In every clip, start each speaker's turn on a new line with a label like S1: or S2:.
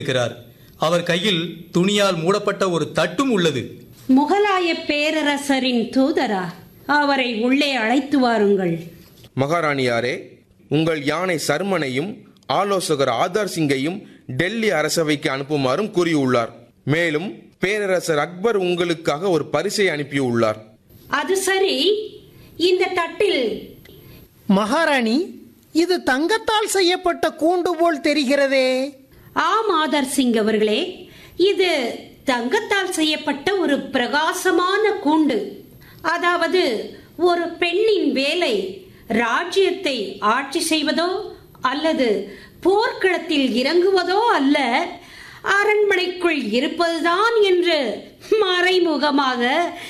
S1: இருக்கிறார் அவர் கையில் துணியால் மூடப்பட்ட ஒரு தட்டும் உள்ளது
S2: முகலாய பேரரசரின் தூதரா அவரை உள்ளே அழைத்து வாருங்கள்
S3: மகாராணியாரே உங்கள் யானை சர்மனையும் ஆலோசகர் ஆதார் சிங்கையும் டெல்லி அரசவைக்கு அனுப்புமாறும் கூறியுள்ளார் மேலும் பேரரசர் அக்பர் உங்களுக்காக ஒரு பரிசை அனுப்பியுள்ளார்
S2: அது சரி இந்த தட்டில்
S4: மகாராணி இது தங்கத்தால் செய்யப்பட்ட கூண்டு போல் தெரிகிறதே
S2: ஆம் ஆதர் சிங் அவர்களே இது தங்கத்தால் செய்யப்பட்ட ஒரு பிரகாசமான கூண்டு அதாவது ஒரு பெண்ணின் வேலை ராஜ்யத்தை ஆட்சி செய்வதோ அல்லது போர்க்களத்தில் இறங்குவதோ அல்ல அரண்மனைக்குள் இருப்பதுதான் என்று மறைமுகமாக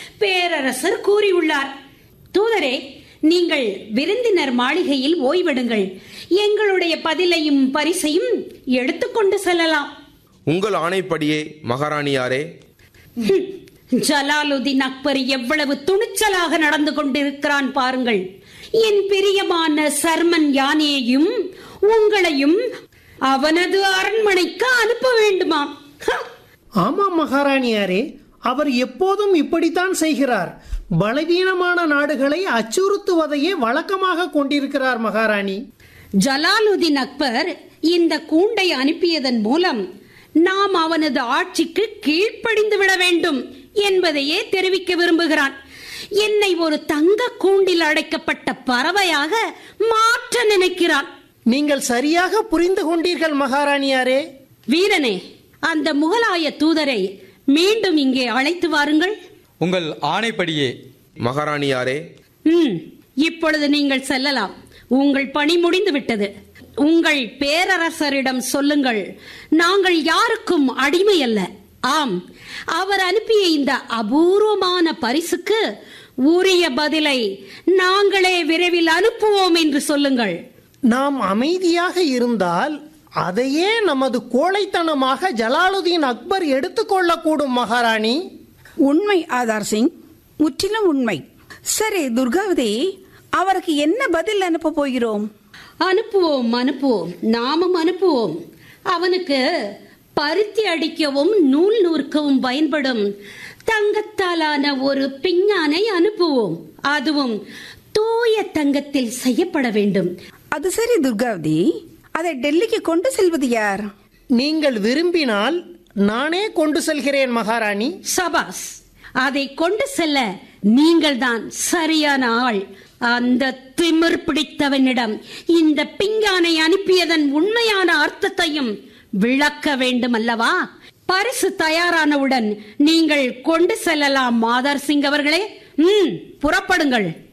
S2: பேரரசர் கூறியுள்ளார் தூதரே நீங்கள் விருந்தினர் மாளிகையில் ஓய்வெடுங்கள் எங்களுடைய பதிலையும் பரிசையும் எடுத்துக்கொண்டு செல்லலாம்
S3: உங்கள் ஆணைப்படியே மகாராணியாரே
S2: ஹம், ஜலாலுதீன் அக்பர் எவ்வளவு துணிச்சலாக நடந்து கொண்டிருக்கிறான் பாருங்கள் என் பிரியமான சர்மன் யானையையும் உங்களையும் அவனது அரண்மனைக்கு அனுப்ப வேண்டுமா ஹ!
S4: ஆமாம் மகாராணியாரே அவர் எப்போதும் இப்படித்தான் செய்கிறார் பலவீனமான நாடுகளை அச்சுறுத்துவதையே வழக்கமாக கொண்டிருக்கிறார் மகாராணி
S2: ஜலாலுதீன் அக்பர் இந்த கூண்டை அனுப்பியதன் மூலம் நாம் அவனது ஆட்சிக்கு கீழ்ப்படிந்து விட வேண்டும் என்பதையே தெரிவிக்க விரும்புகிறான் என்னை ஒரு தங்க கூண்டில் அடைக்கப்பட்ட பறவையாக மாற்ற நினைக்கிறான்
S4: நீங்கள் சரியாக புரிந்து கொண்டீர்கள் மகாராணியாரே
S2: வீரனே அந்த முகலாய தூதரை மீண்டும் இங்கே அழைத்து வாருங்கள்
S1: உங்கள் ஆணைப்படியே
S3: மகாராணியாரே
S2: ம் இப்பொழுது நீங்கள் செல்லலாம் உங்கள் பணி முடிந்து விட்டது உங்கள் பேரரசரிடம் சொல்லுங்கள் நாங்கள் யாருக்கும் அடிமை அல்ல ஆம் அவர் அனுப்பிய இந்த அபூர்வமான பரிசுக்கு உரிய பதிலை நாங்களே விரைவில் அனுப்புவோம் என்று சொல்லுங்கள்
S4: நாம் அமைதியாக இருந்தால் அதையே நமது கோழைத்தனமாக ஜலாலுதீன் அக்பர் எடுத்துக்கொள்ளக்கூடும் மகாராணி
S5: உண்மை ஆதார் சிங் முற்றிலும் உண்மை சரி துர்காவதி அவருக்கு என்ன பதில் அனுப்ப போகிறோம்
S2: அனுப்புவோம் அனுப்புவோம் நாமும் அனுப்புவோம் அவனுக்கு பருத்தி அடிக்கவும் நூல் நூற்கவும் பயன்படும் தங்கத்தாலான ஒரு பிஞ்ஞானை அனுப்புவோம் அதுவும் தூய தங்கத்தில் செய்யப்பட வேண்டும்
S5: அது சரி துர்காவதி அதை டெல்லிக்கு கொண்டு செல்வது யார்
S4: நீங்கள் விரும்பினால் நானே கொண்டு செல்கிறேன் மகாராணி
S2: சபாஸ் அதை கொண்டு செல்ல நீங்கள்தான் சரியான ஆள் அந்த திமிர் பிடித்தவனிடம் இந்த பிஞ்ஞானை அனுப்பியதன் உண்மையான அர்த்தத்தையும் விளக்க வேண்டும் அல்லவா பரிசு தயாரானவுடன் நீங்கள் கொண்டு செல்லலாம் மாதர் சிங் அவர்களே ம் புறப்படுங்கள்